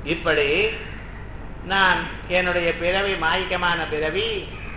இப்படி நான் என்னுடைய பிறவி மாய்க்கமான பிறவி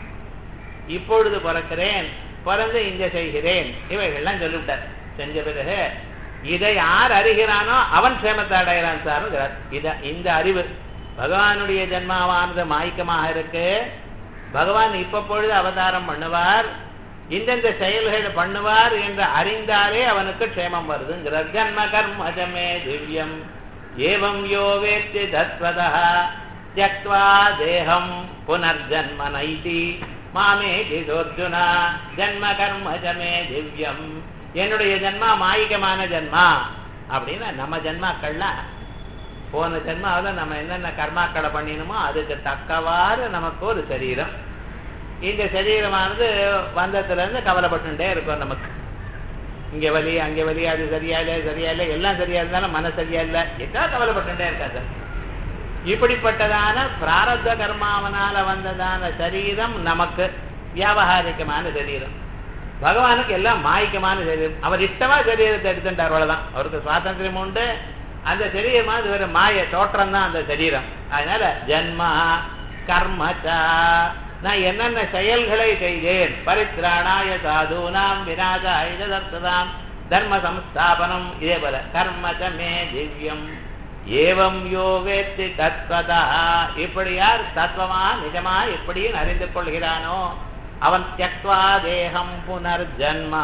இப்பொழுது பிறக்கிறேன் பிறந்து இங்க செய்கிறேன் இவைகள்லாம் சொல்லிவிட்டார் செஞ்ச பிறகு இதை யார் அறிகிறானோ அவன் சேமத்தை அடைகிறான் சார் இத இந்த அறிவு பகவானுடைய ஜென்மாவானது மாய்க்கமாக இருக்கு பகவான் இப்ப பொழுது அவதாரம் பண்ணுவார் இந்தந்த செயல்கள் பண்ணுவார் என்று அறிந்தாலே அவனுக்கு க்ஷேமம் வருதுங்கிறார் ஜன்ம கர்மஜமே திவ்யம் ஏவம் யோ வேத்தி தத்வதா தியக்வா தேகம் புனர்ஜன்ம நைதி மாமே ஜிதோர்ஜுனா ஜன்ம கர்மஜமே திவ்யம் என்னுடைய ஜென்மா மாயிகமான ஜென்மா அப்படின்னு நம்ம ஜென்மாக்கள்லாம் போன ஜென்மாவில் நம்ம என்னென்ன கர்மாக்களை பண்ணினோமோ அதுக்கு தக்கவாறு நமக்கு ஒரு சரீரம் இந்த சரீரமானது வந்ததுலேருந்து கவலைப்பட்டுட்டே இருக்கும் நமக்கு இங்கே வலி அங்கே வலி அது சரியா இல்லை சரியா இல்லை எல்லாம் சரியா இருந்தாலும் மன சரியா இல்லை எல்லாம் கவலைப்பட்டுட்டே இருக்காது இப்படிப்பட்டதான பிராரத்த கர்மாவனால வந்ததான சரீரம் நமக்கு வியாபகாரிகமான சரீரம் பகவானுக்கு எல்லாம் மாய்க்கமான சரீரம் அவர் இஷ்டமா சரீரத்தை எடுத்துட்டார் அவ்வளவுதான் அவருக்கு சுவாதந்திரம் உண்டு அந்த சரீரமா அது ஒரு மாய தோற்றம் தான் அந்த சரீரம் அதனால ஜன்மா கர்மச்சா நான் என்னென்ன செயல்களை செய்தேன் பரித்ராணாய சாதுனாம் விநாசாய தர்த்ததாம் தர்ம சம்ஸ்தாபனம் இதே போல கர்மச்ச மே திவ்யம் ஏவம் யோ வேத்தி தத்வதா இப்படி யார் தத்துவமா நிஜமா எப்படியும் அறிந்து கொள்கிறானோ அவன் தியக்வா தேகம் புனர்ஜன்மா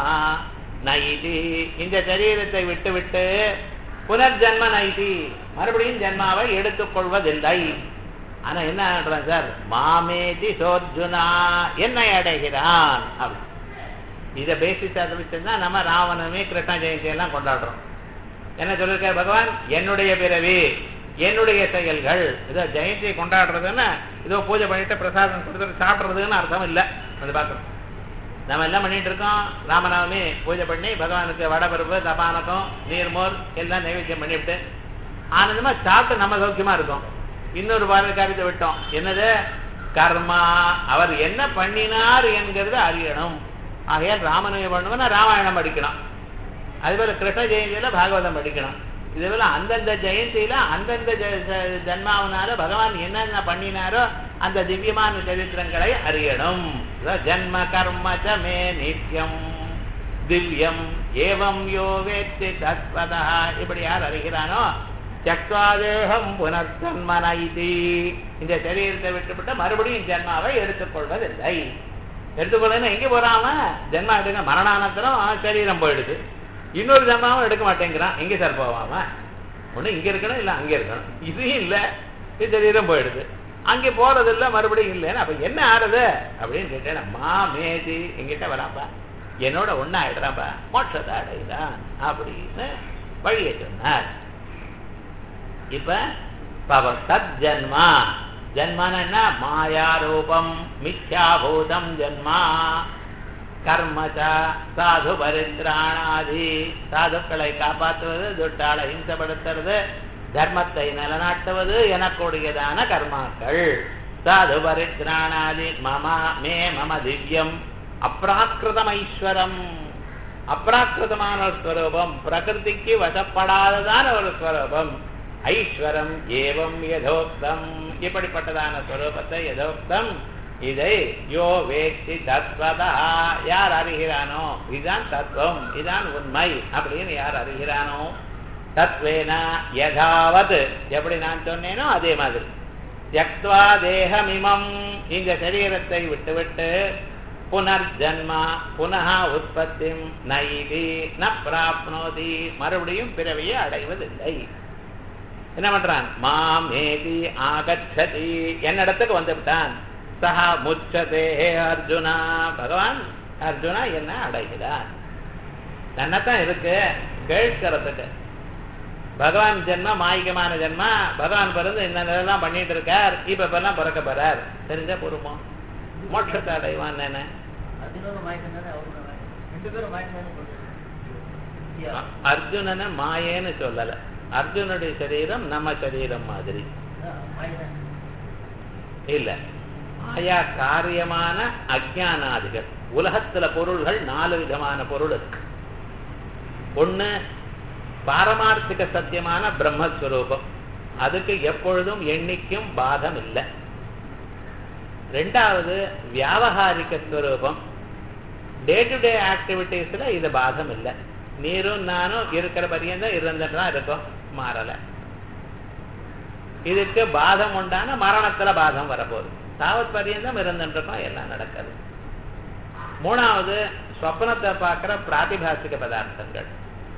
நைதி இந்த சரீரத்தை விட்டு விட்டு புனர்ஜன்ம நைதி மறுபடியும் ஜென்மாவை எடுத்துக்கொள்வதில்லை ஆனா என்ன ஆடுறான் சார் மாமேதி சோர்ஜுனா என்னை அடைகிறான் அப்படி இதை பேசிஸ் அதை வச்சுன்னா நம்ம ராவணமே கிருஷ்ண ஜெயந்தி எல்லாம் கொண்டாடுறோம் என்ன சொல்லிருக்கார் பகவான் என்னுடைய பிறவி என்னுடைய செயல்கள் இதோ ஜெயந்தியை கொண்டாடுறதுன்னா இதோ பூஜை பண்ணிட்டு பிரசாதம் கொடுத்துட்டு சாப்பிட்றதுன்னு அர்த்தம் இல்லை அது பார்க்கணும் நம்ம என்ன பண்ணிட்டு இருக்கோம் ராமநவமி பூஜை பண்ணி பகவானுக்கு வடபருப்பு தபானகம் நீர்மோர் எல்லாம் நைவேத்தியம் பண்ணிவிட்டு ஆனந்தமா சாப்பிட்டு நம்ம சௌக்கியமா இருக்கோம் இன்னொரு காரியத்தை விட்டோம் என்னது கர்மா அவர் என்ன பண்ணினார் என்கிறது அறியணும் ஆகையால் ராமநவமி பண்ணுவோம்னா ராமாயணம் படிக்கணும் அதுபோல கிருஷ்ண ஜெயந்தியில பாகவதம் படிக்கணும் இதுபோல அந்தந்த ஜெயந்தியில அந்தந்த ஜன்மாவனால பகவான் என்னென்ன பண்ணினாரோ அந்த திவ்யமான சரித்திரங்களை அறியணும் ஜன்ம கர்ம மே நித்தியம் திவ்யம் ஏவம் யோ வேத்தி தத்வதா இப்படி யார் அறிகிறானோ சக்வாதேகம் புனர்ஜன்மனைதி இந்த சரீரத்தை விட்டுவிட்டு மறுபடியும் ஜென்மாவை எடுத்துக்கொள்வதில்லை எடுத்துக்கொள்ளணும் எங்க போறாம ஜென்மா எடுக்க மரணானந்தரம் சரீரம் போயிடுது இன்னொரு ஜென்மாவும் எடுக்க மாட்டேங்கிறான் எங்க சார் போவாம ஒண்ணு இங்க இருக்கணும் இல்ல அங்க இருக்கணும் இதுவும் இல்ல இது சரீரம் போயிடுது அங்கே போறது இல்ல மறுபடியும் இல்லைன்னு அப்ப என்ன ஆறுது அப்படின்னு கேட்டேன் மாமேதி எங்கிட்ட வராப்பா என்னோட ஒன்னா ஆயிடுறாப்பா மோட்சத்தை அடையிறான் அப்படின்னு வழியை சொன்னார் இப்ப பாவம் சத் ஜன்மா ஜன்மான என்ன மாயா ரூபம் மித்யாபூதம் ஜன்மா கர்மச்ச சாது பரித்ராணாதி சாதுக்களை காப்பாற்றுவது துட்டாளை ஹிம்சப்படுத்துறது தர்மத்தை நிலநாட்டுவது எனக்கூடியதான கர்மாக்கள் சாது பரித்ராணாதி மம மே மம திவ்யம் அப்ராக்கிருதம் ஐஸ்வரம் அப்ராக்கிருதமான ஒரு ஸ்வரூபம் பிரகிருதிக்கு வசப்படாததான ஒரு ஸ்வரூபம் ஐஸ்வரம் ஏவம் யதோக்தம் இப்படிப்பட்டதான ஸ்வரூபத்தை யதோக்தம் இதை யோ வேத்தி தத்வதா யார் அறிகிறானோ இதுதான் தத்துவம் இதுதான் உண்மை அப்படின்னு யார் அறிகிறானோ தத்வேன யதாவத் எப்படி நான் சொன்னேனோ அதே மாதிரி தியக்வா தேகமிமம் இந்த சரீரத்தை விட்டுவிட்டு புனர்ஜன்மா புனः உற்பத்தி நைதி ந பிராப்னோதி மறுபடியும் பிறவியை அடைவதில்லை என்ன பண்றான் மாமேதி ஆகச்சதி என்னிடத்துக்கு வந்து விட்டான் சஹா முச்சதே அர்ஜுனா பகவான் அர்ஜுனா என்ன அடைகிறான் நன்னத்தான் இருக்கு கேட்கறதுக்கு பகவான் ஜென்மா மாயிகமான ஜென்மா பகவான் பிறந்து என்னென்னலாம் பண்ணிட்டு இருக்கார் இப்ப இப்பெல்லாம் பிறக்க போறார் தெரிஞ்சா பொறுமோ மோட்சத்தை அடைவான் என்ன அர்ஜுனனை மாயேன்னு சொல்லல அர்ஜுனுடைய சரீரம் நம்ம சரீரம் மாதிரி இல்ல மாயா காரியமான அஜானாதிகள் உலகத்துல பொருள்கள் நாலு விதமான பொருள் இருக்கு ஒண்ணு பாரமார்த்திக சத்தியமான பிரம்மஸ்வரூபம் அதுக்கு எப்பொழுதும் எண்ணிக்கும் பாதம் இல்லை ரெண்டாவது வியாபகாரிக ஸ்வரூபம் டே டு டே ஆக்டிவிட்டீஸ்ல இது பாதம் இல்லை நீரும் நானும் இருக்கிற பரியந்தம் இருந்துட்டு தான் இருக்கும் மாறல இதுக்கு பாதம் உண்டான மரணத்துல பாதம் வரப்போகுது தாவத் பரியந்தம் இருந்துட்டு இருக்கோம் எல்லாம் நடக்காது மூணாவது சொப்னத்தை பார்க்கிற பிராதிபாசிக பதார்த்தங்கள்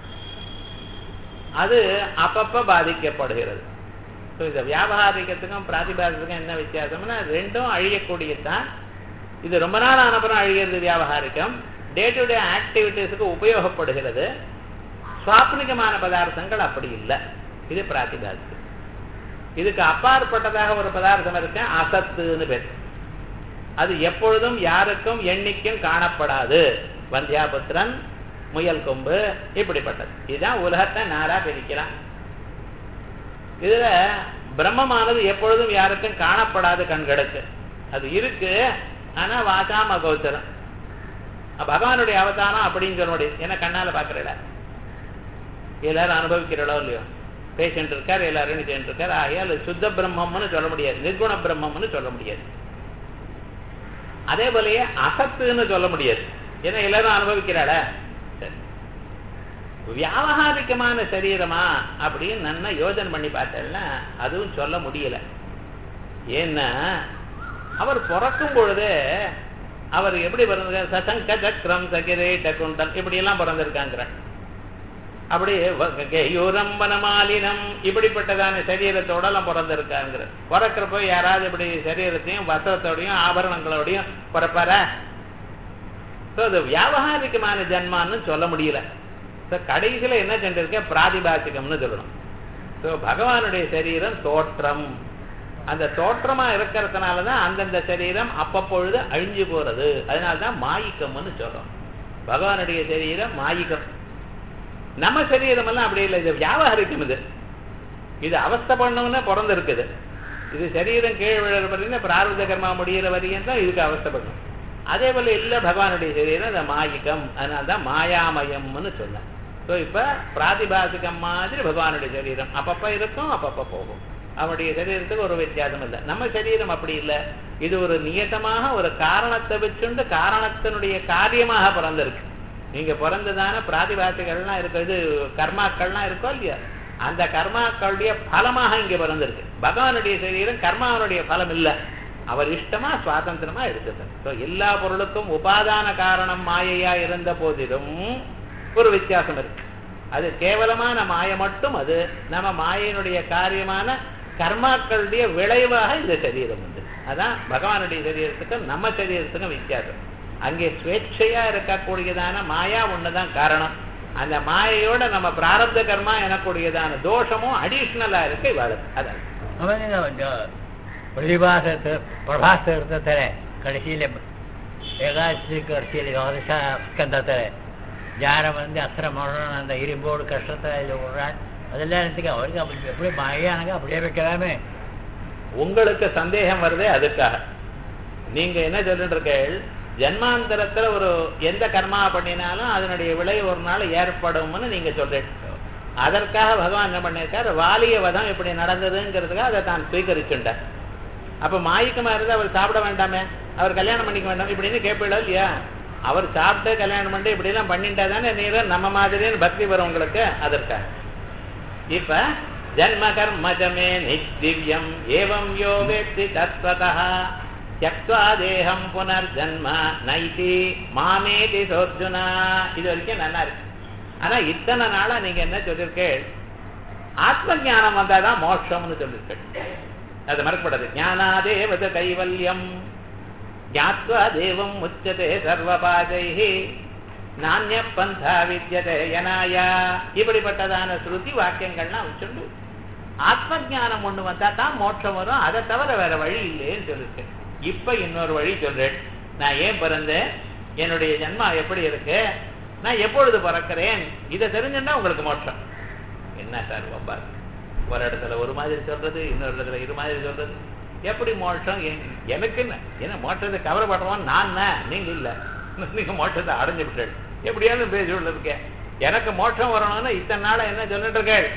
அது அப்பப்ப பாதிக்கப்படுகிறது ஸோ இந்த வியாபாரிகத்துக்கும் பிராதிபாசிகத்துக்கும் என்ன வித்தியாசம்னா ரெண்டும் அழியக்கூடியதுதான் இது ரொம்ப நாள் ஆனப்புறம் அழிகிறது வியாபாரிகம் டே டு டே ஆக்டிவிட்டீஸுக்கு உபயோகப்படுகிறது சுவாப்னிகமான பதார்த்தங்கள் அப்படி இல்லை இது பிராத்திபாசிகம் இதுக்கு அப்பாற்பட்டதாக ஒரு பதார்த்தம் இருக்கு அசத்துன்னு பேர் அது எப்பொழுதும் யாருக்கும் எண்ணிக்கும் காணப்படாது வந்தியாபுத்திரன் முயல் கொம்பு இப்படிப்பட்டது இதுதான் உலகத்தை நாரா பிரிக்கலாம் இதுல பிரம்மமானது எப்பொழுதும் யாருக்கும் காணப்படாது கண்களுக்கு அது இருக்கு ஆனா வாசாம கௌச்சரம் பகவானுடைய அவதாரம் அப்படின்னு சொல்ல முடியும் ஏன்னா கண்ணால பாக்குறல எல்லாரும் அனுபவிக்கிறளோ இல்லையோ பேஷண்ட் இருக்கார் எல்லாரும் நிச்சயம் இருக்கார் ஆகையால் சுத்த பிரம்மம்னு சொல்ல முடியாது நிர்குண பிரம்மம்னு சொல்ல முடியாது அதே போலயே அசத்துன்னு சொல்ல முடியாது ஏன்னா எல்லாரும் அனுபவிக்கிறாள வியாபகாரிகமான சரீரமா அப்படின்னு நல்லா யோஜனை பண்ணி பார்த்தேன்னா அதுவும் சொல்ல முடியல ஏன்னா அவர் பிறக்கும் பொழுது அவர் எப்படி பிறந்திருக்கார் சசங்க சக்கரம் சகிரே டக்குண்டம் இப்படி எல்லாம் பிறந்திருக்காங்கிற அப்படியே யூரம்பனமாலினம் இப்படிப்பட்டதான சரீரத்தோட எல்லாம் பிறந்திருக்காங்கிற பிறக்கிறப்போ யாராவது இப்படி சரீரத்தையும் வஸ்திரத்தோடையும் ஆபரணங்களோடையும் பிறப்பாரா ஸோ அது வியாபகாரிகமான ஜன்மான்னு சொல்ல முடியல ஸோ கடைசியில் என்ன செஞ்சிருக்க பிராதிபாசிகம்னு சொல்லணும் ஸோ பகவானுடைய சரீரம் தோற்றம் அந்த தோற்றமா இருக்கிறதுனால தான் அந்தந்த சரீரம் அப்பப்பொழுது அழிஞ்சு போறது அதனால தான் மாயிக்கம்னு சொல்றோம் பகவானுடைய சரீரம் மாயிக்கம் நம்ம சரீரம் எல்லாம் அப்படி இல்லை இது வியாபாரிக்கும் இது இது அவஸ்தை பண்ணவன பிறந்து இருக்குது இது சரீரம் கீழ் விழுற வரையும் பிரார்த்த கர்மா முடிகிற வரையும் தான் இதுக்கு அவஸ்தைப்படணும் அதே போல இல்லை பகவானுடைய சரீரம் அந்த மாயிக்கம் அதனால தான் மாயாமயம்னு சொன்னேன் ஸோ இப்போ பிராதிபாசிகம் மாதிரி பகவானுடைய சரீரம் அப்பப்போ இருக்கும் அப்பப்போ போகும் அவனுடைய சரீரத்துக்கு ஒரு வித்தியாசம் இல்லை நம்ம சரீரம் அப்படி இல்லை இது ஒரு நியத்தமாக ஒரு காரணத்தை வச்சுண்டு காரணத்தினுடைய காரியமாக பிறந்திருக்கு நீங்க பிறந்ததான பிராதிபாசிகள்லாம் இருக்கு இது கர்மாக்கள்லாம் இருக்கோ இல்லையா அந்த கர்மாக்களுடைய பலமாக இங்க பிறந்திருக்கு பகவானுடைய சரீரம் கர்மாவனுடைய பலம் இல்லை அவர் இஷ்டமா சுவாதந்திரமா எடுத்தது ஸோ எல்லா பொருளுக்கும் உபாதான காரணம் மாயையா இருந்த போதிலும் ஒரு வித்தியாசம் இருக்கு அது கேவலமான மாய மட்டும் அது நம்ம மாயையினுடைய காரியமான கர்மாக்களுடைய விளைவாக இந்த சரீரம் உண்டு அதான் பகவானுடைய சரீரத்துக்கும் நம்ம சரீரத்துக்கும் வித்தியாசம் அங்கே ஸ்வேட்சையா இருக்கக்கூடியதான மாயா ஒண்ணுதான் காரணம் அந்த மாயையோட நம்ம பிராரப்த கர்மா எனக்கூடியதான தோஷமும் அடிஷ்னலா இருக்கு இவாளுக்கு அதான் ಆಮೇಲೆ ಪ್ರತಿಭಾಸ ಪ್ರಭಾಸ ಇರ್ತಾರೆ ಕಳಿಸಿಲೆ ಏಕಾದಶಿ ಕರ್ಸಿಯಲ್ಲಿ ದ್ವಾದಶ ಸ್ಕಂದತಾರೆ ஜார வந்து அஸ்திரம் ಮಾಡೋಣ அந்த இரும்போடு கஷ்டத்தை இது விடுறான் அதெல்லாம் எனக்கு அவருக்கு அப்படி எப்படி மாயானாங்க அப்படியே வைக்கலாமே உங்களுக்கு சந்தேகம் வருதே அதுக்காக நீங்க என்ன சொல்லிட்டு இருக்கீள் ஜன்மாந்தரத்துல ஒரு எந்த கர்மா பண்ணினாலும் அதனுடைய விளை ஒரு நாள் ஏற்படும்னு நீங்க சொல்றீங்க அதற்காக பகவான் என்ன பண்ணியிருக்கார் வாலிய வதம் இப்படி நடந்ததுங்கிறதுக்காக அதை தான் ஸ்வீகரிச்சுட்டார் அப்ப மாயிக்கமா இருந்து அவர் சாப்பிட வேண்டாமே அவர் கல்யாணம் பண்ணிக்க வேண்டாம் இப்படின்னு கேட்பீடோ இல்லையா அவர் சாப்பிட்டு கல்யாணம் பண்ணி இப்படி எல்லாம் பண்ணிட்டா தானே நீரும் நம்ம மாதிரின்னு பக்தி வரும் உங்களுக்கு அதற்காக இப்ப ஜன்ம கர்மஜமே நித்திவ்யம் ஏவம் யோ வேத்தி தத்வதா தியக்வா தேகம் புனர்ஜன்ம நைதி மாமேதி சோர்ஜுனா இது வரைக்கும் நல்லா இருக்கு ஆனா இத்தனை நாளா நீங்க என்ன சொல்லியிருக்கேள் ஆத்ம ஞானம் வந்தாதான் மோட்சம்னு சொல்லியிருக்கேள் அது மறக்கப்படாது ஞானாதேவத கைவல்யம் ஞாத்வா தேவம் உச்சதே சர்வபாதைஹி நானிய பந்தா வித்தியதே யனாயா இப்படிப்பட்டதான ஸ்ருதி வாக்கியங்கள்லாம் வச்சுண்டு ஆத்ம ஞானம் ஒண்ணு வந்தா தான் மோட்சம் வரும் அதை தவிர வேற வழி இல்லைன்னு சொல்லிருக்கேன் இப்ப இன்னொரு வழி சொல்றேன் நான் ஏன் பிறந்தேன் என்னுடைய ஜன்மா எப்படி இருக்கு நான் எப்பொழுது பிறக்கிறேன் இதை தெரிஞ்சுட்டா உங்களுக்கு மோட்சம் என்ன சார் ரொம்ப ஒரு இடத்துல ஒரு மாதிரி சொல்றது இன்னொரு இடத்துல இரு மாதிரி சொல்றது எப்படி மோட்சம் எ- எனக்கு என்ன என்ன மோட்சத்தை கவலைப்படுறவன் நான் தான், நீங்க இல்ல நீங்க மோட்சத்தை அடைஞ்சு விட்டேன் எப்படியாவது பேசி இருக்கேன் எனக்கு மோட்சம் வரணும்னு இத்தனை நாளா என்ன சொல்லிட்டு இருக்கேள்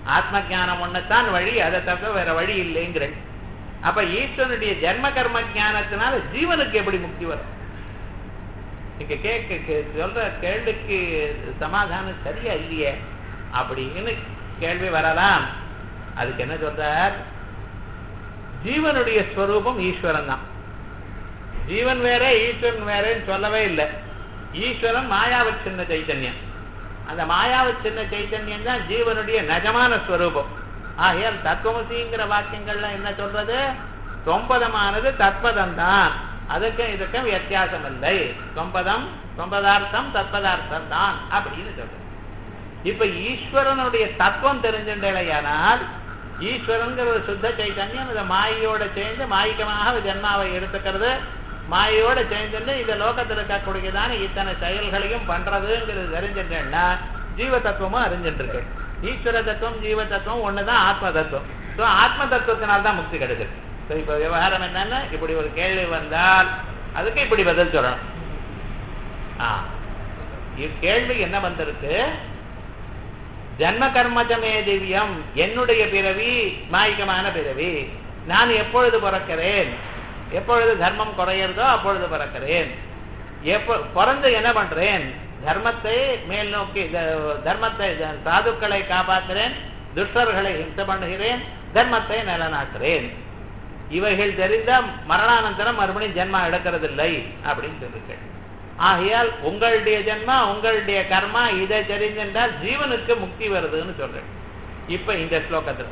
ஆத்ம ஞானம் ஒண்ணுத்தான் வழி அதை தவிர வேற வழி இல்லைங்கிற அப்ப ஈஸ்வரனுடைய ஜென்ம கர்ம ஞானத்தினால ஜீவனுக்கு எப்படி முக்தி வரும் நீங்க கேட்க கே- சொல்ற கேள்விக்கு சமாதானம் சரியா இல்லையே அப்படின்னு கேள்வி வரலாம் அதுக்கு என்ன சொல்றார் ஜீவனுடைய ஸ்வரூபம் ஈஸ்வரன் தான் ஜீவன் வேற ஈஸ்வரன் வேறன்னு சொல்லவே இல்லை ஈஸ்வரன் மாயாவ சின்ன சைத்தன்யம் அந்த மாயாவ சின்ன சைத்தன்யம் தான் ஜீவனுடைய நிஜமான ஸ்வரூபம் ஆகையால் தத்துவமசிங்கிற வாக்கியங்கள்லாம் என்ன சொல்றது தொம்பதமானது தத்பதம் தான் அதுக்கும் இதுக்கும் வித்தியாசம் இல்லை தொம்பதம் தொம்பதார்த்தம் தத்பதார்த்தம் தான் அப்படின்னு சொல்றது இப்ப ஈஸ்வரனுடைய தத்துவம் தெரிஞ்சின்றேயானால் ஈஸ்வரங்கிற ஒரு சுத்த சைத்தன்யம் இந்த மாயையோட சேர்ந்து மாயிகமாக ஜென்மாவை எடுத்துக்கிறது மாயையோட சேர்ந்துட்டு இந்த லோகத்தில் இருக்கக்கூடியதான இத்தனை செயல்களையும் பண்றதுங்கிறது தெரிஞ்சிட்டேன்னா ஜீவ தத்துவமும் அறிஞ்சிட்டு இருக்கு ஈஸ்வர தத்துவம் ஜீவ தத்துவம் ஒண்ணுதான் ஆத்ம தத்துவம் ஸோ ஆத்ம தத்துவத்தினால தான் முக்தி கிடைக்குது ஸோ இப்போ விவகாரம் என்னன்னா இப்படி ஒரு கேள்வி வந்தால் அதுக்கு இப்படி பதில் சொல்லணும் ஆ இக்கேள்வி என்ன வந்திருக்கு ஜன்ம கர்மஜமே திவ்யம் என்னுடைய பிறவி மாயிகமான பிறவி நான் எப்பொழுது பிறக்கிறேன் எப்பொழுது தர்மம் குறையிறதோ அப்பொழுது பிறக்கிறேன் எப்போ பிறந்து என்ன பண்றேன் தர்மத்தை மேல் நோக்கி த- தர்மத்தை த- சாதுக்களை காப்பாற்றுறேன் துஷ்டர்களை ஹிம்சை பண்ணுகிறேன் தர்மத்தை நிலநாட்டுறேன் இவைகள் தெரிந்த மரணானந்தரம் மறுபடியும் ஜென்மா எடுக்கிறதில்லை அப்படின்னு சொல்லுங்கள் ஆகையால் உங்களுடைய ஜென்மா உங்களுடைய கர்மா இதை தெரிஞ்சென்றால் ஜீவனுக்கு முக்தி வருதுன்னு சொல்றேன் இப்ப இந்த ஸ்லோகத்துல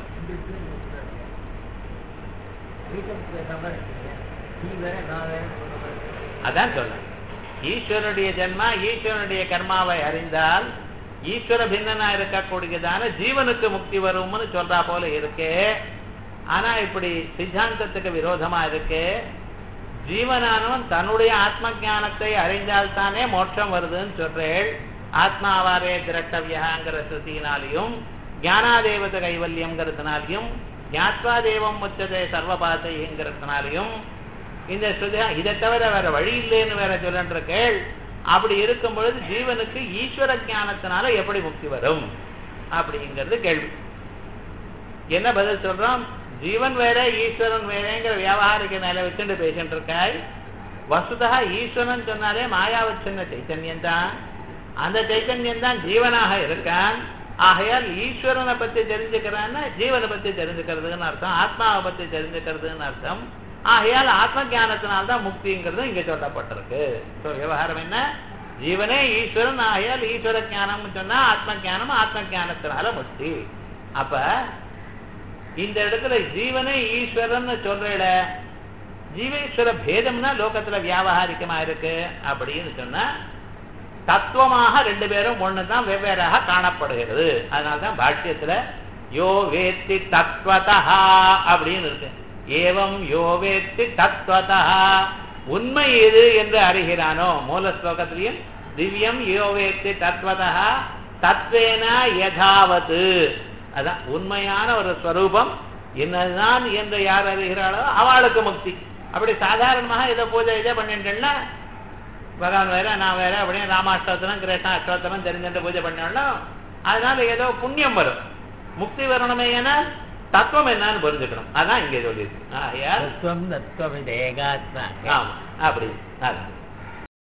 அதான் சொல்றேன் ஈஸ்வரனுடைய ஜென்மா ஈஸ்வரனுடைய கர்மாவை அறிந்தால் ஈஸ்வர பின்னனா இருக்கக்கூடியதான ஜீவனுக்கு முக்தி வரும்னு சொல்றா போல இருக்கு ஆனா இப்படி சித்தாந்தத்துக்கு விரோதமா இருக்கு ஜீவனானவன் தன்னுடைய ஆத்ம ஞானத்தை அறிந்தால்தானே மோட்சம் வருதுன்னு சொல்றேள் ஆத்மாவாரே திரட்டவியாங்கிற ஸ்ருதியினாலையும் ஞானாதேவத கைவல்யம்ங்கிறதுனாலையும் ஞாத்வா தேவம் முச்சதே சர்வபாதைங்கிறதுனாலையும் இந்த ஸ்ருதி இதை தவிர வேற வழி இல்லைன்னு வேற சொல்லின்ற கேள் அப்படி இருக்கும் பொழுது ஜீவனுக்கு ஈஸ்வர ஞானத்தினால எப்படி முக்தி வரும் அப்படிங்கிறது கேள்வி என்ன பதில் சொல்றோம் ஜீவன் வேற ஈஸ்வரன் வேறங்கிற வியாபாரிக நிலை வச்சுட்டு பேசிட்டு இருக்காய் வசுதா ஈஸ்வரன் சொன்னாலே மாயாவை சின்ன சைத்தன்யம் தான் அந்த சைத்தன்யம் தான் ஜீவனாக இருக்கான் ஆகையால் ஈஸ்வரனை பத்தி தெரிஞ்சுக்கிறான்னா ஜீவனை பத்தி தெரிஞ்சுக்கிறதுன்னு அர்த்தம் ஆத்மாவை பத்தி தெரிஞ்சுக்கிறதுன்னு அர்த்தம் ஆகையால் ஆத்ம ஞானத்தினால்தான் முக்திங்கிறது இங்க சொல்லப்பட்டிருக்கு ஸோ விவகாரம் என்ன ஜீவனே ஈஸ்வரன் ஆகையால் ஈஸ்வர ஞானம்னு சொன்னா ஆத்ம ஞானம் ஆத்ம ஞானத்தினால முக்தி அப்ப இந்த இடத்துல ஜீவனே ஈஸ்வரன் சொல்றேல ஜீவேஸ்வர பேதம்னா லோகத்துல வியாபகாரிகமா இருக்கு அப்படின்னு சொன்னா தத்துவமாக ரெண்டு பேரும் ஒண்ணுதான் வெவ்வேறாக காணப்படுகிறது அதனால்தான் பாஷ்யத்துல யோ வேத்தி தத்வதா அப்படின்னு இருக்கு ஏவம் யோ வேத்தி தத்வதா உண்மை எது என்று அறிகிறானோ மூல ஸ்லோகத்திலையும் திவ்யம் யோ வேத்தி தத்வதா தத்வேன யதாவத்து அதான் உண்மையான ஒரு ஸ்வரூபம் என்னதான் என்று யார் அறிகிறாளோ அவளுக்கு முக்தி அப்படி சாதாரணமாக இதை பூஜை இதை பண்ணிட்டேன்னா பகவான் வேற நான் வேற அப்படியே ராமாஷ்டோத்திரம் கிருஷ்ணா அஷ்டோத்திரம் தெரிஞ்சுட்டு பூஜை பண்ணோம்னா அதனால ஏதோ புண்ணியம் வரும் முக்தி வரணுமே ஏன்னா தத்துவம் என்னன்னு புரிஞ்சுக்கணும் அதான் இங்கே சொல்லியிருக்கு ஆகையால் தத்துவம் தத்துவம் ஏகாத்மா ஆமா அப்படி அதான்